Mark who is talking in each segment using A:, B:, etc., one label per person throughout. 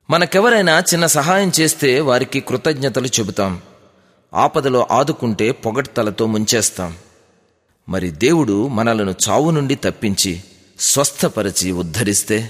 A: మనకెవరైనా చిన్న సహాయం చేస్తే వారికి కృతజ్ఞతలు చెబుతాం ఆపదలో ఆదుకుంటే పొగడ్తలతో ముంచేస్తాం మరి దేవుడు మనలను చావు నుండి తప్పించి స్వస్థపరిచి ఉద్ధరిస్తే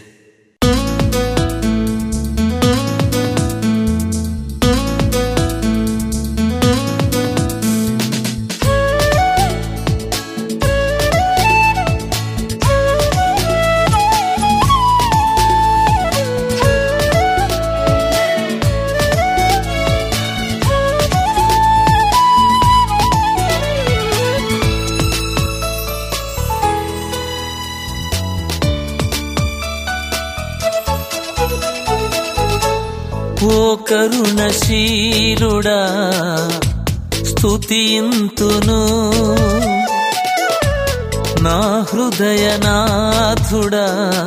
B: ఓ కరుణశీలుడా స్తుతింతును నా హృదయనాథుడా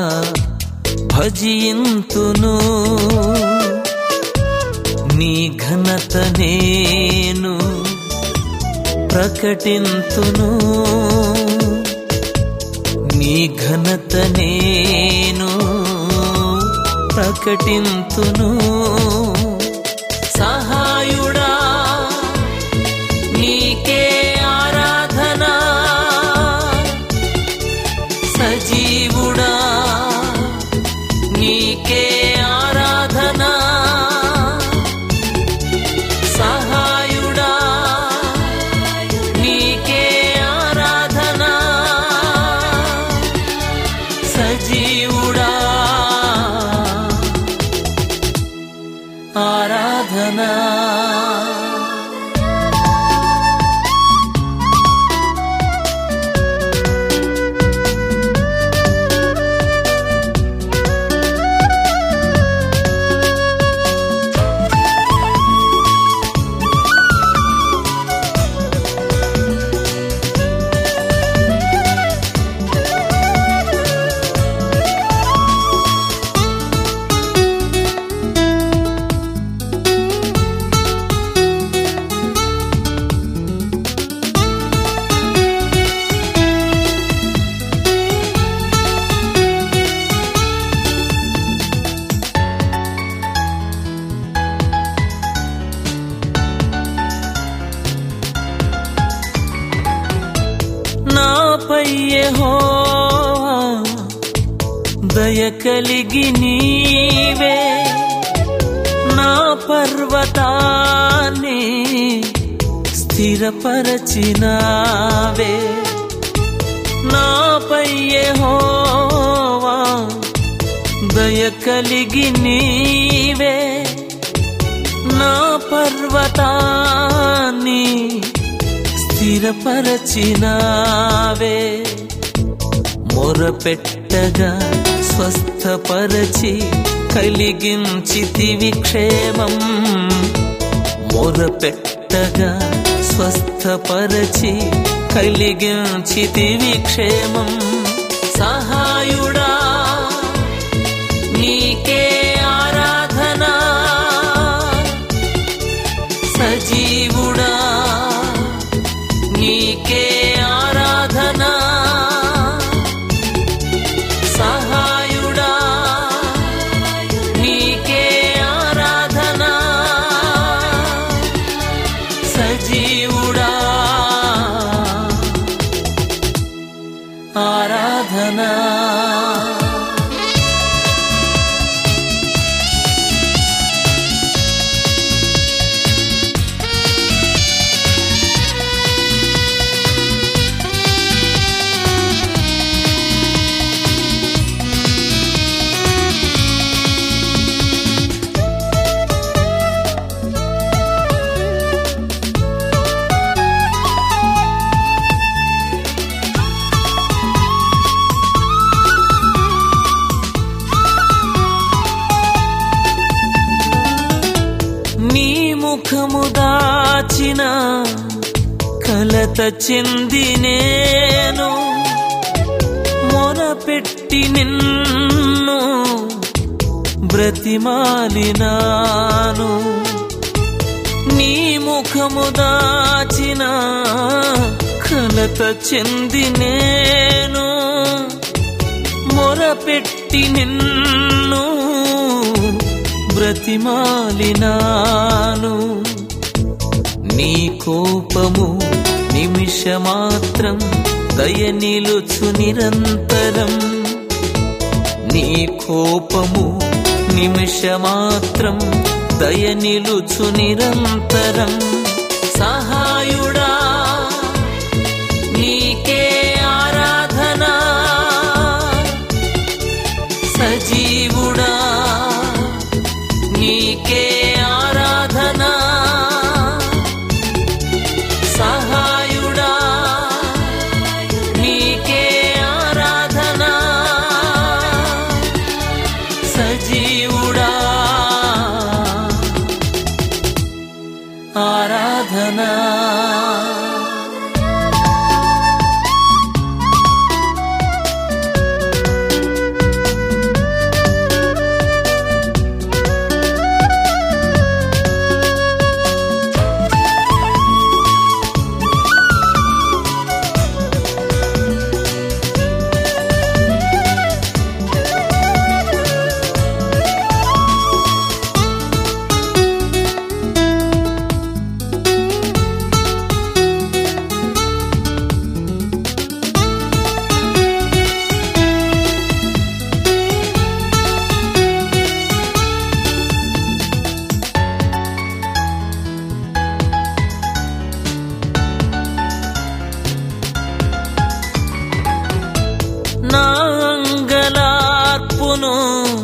B: భజింతును నీ ఘనత నేను ప్రకటింతును నీ ఘనత నేను ప్రకటింతును సహాయుడా నీకే ఆరాధన సజీవుడా నీకే ఆరాధన సహాయుడా నీకే ఆరాధన సజీవుడా ఆరాధనా నాపై యెహోవా దయ కలిగి నీవే నా పర్వతాన్ని స్థిరపరచినావే నాపై యెహోవా దయ కలిగి నీవే నా పర్వతాన్ని స్థిరపరచినావే మొరపెట్టగా స్వస్థపరచి కలిగించితివి క్షేమం మొరపెట్టగా స్వస్థపరచి కలిగించితివి క్షేమం సహాయుడా నీకే ఆరాధన సజీవుడా నీకే ఆరాధన సహాయుడా నీకే ఆరాధన సజీవుడా ఆరాధనా నీ ముఖము దాచిన కలత చెంది నేను మొరపెట్టి నిన్ను బ్రతిమాలినాను నీ ముఖము దాచిన కలత చెంది నేను మొరపెట్టి నిన్ను బ్రతిమాలినాను నీ కోపము నిమిషమాత్రం దయ నిలుచు నిరంతరం నీ కోపము నిమిషమాత్రం దయ నిలుచు నిరంతరం సహాయుడా నీకే ఆరాధన సజీవుడా నీకే ఆరాధన సహాయుడా నీకే ఆరాధన సజీవుడా ఆరాధన నా అంగలార్పును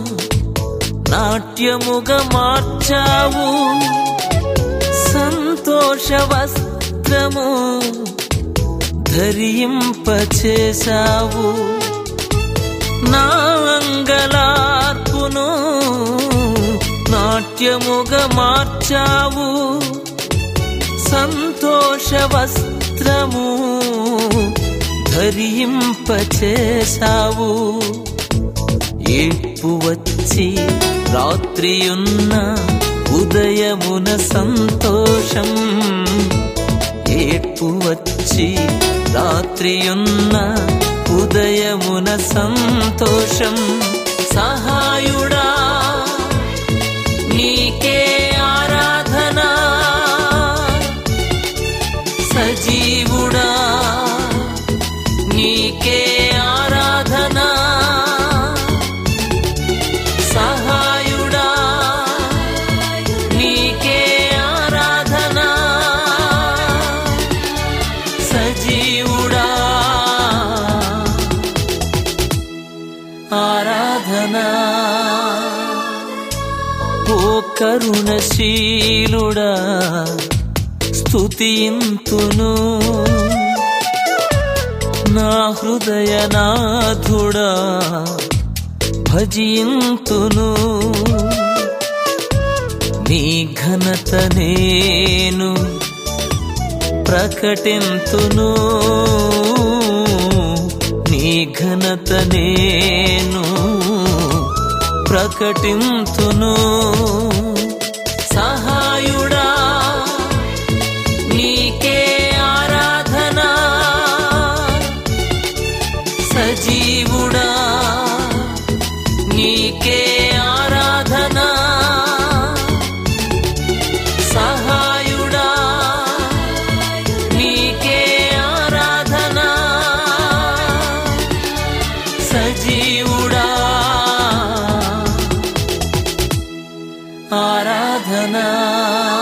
B: నాట్యముగా మార్చావు సంతోష వస్త్రము ధరింపచేశావు నా అంగలార్పును నాట్యముగా మార్చావు సంతోష వస్త్రము ధరింపచేశావు ఏడ్పు వచ్చి రాత్రియున్న ఉదయమున సంతోషం ఏడ్పు వచ్చి రాత్రియున్న ఉదయమున సంతోషం సహాయుడా నీకే ఆరాధన సజీవుడా నీకే ఆరాధన సహాయుడా నీకే ఆరాధన సజీవుడా ఆరాధన ఓ కరుణశీలుడా స్తుతింతును నా హృదయనాథుడా భజింతును నీ ఘనత నేను ప్రకటింతును నీ ఘనత నేను ప్రకటింతును సహాయుడా నీకే ఆరాధన సజీవుడా నీకే ఆరాధన సహాయుడా నీకే ఆరాధన సజీవుడా ఆరాధన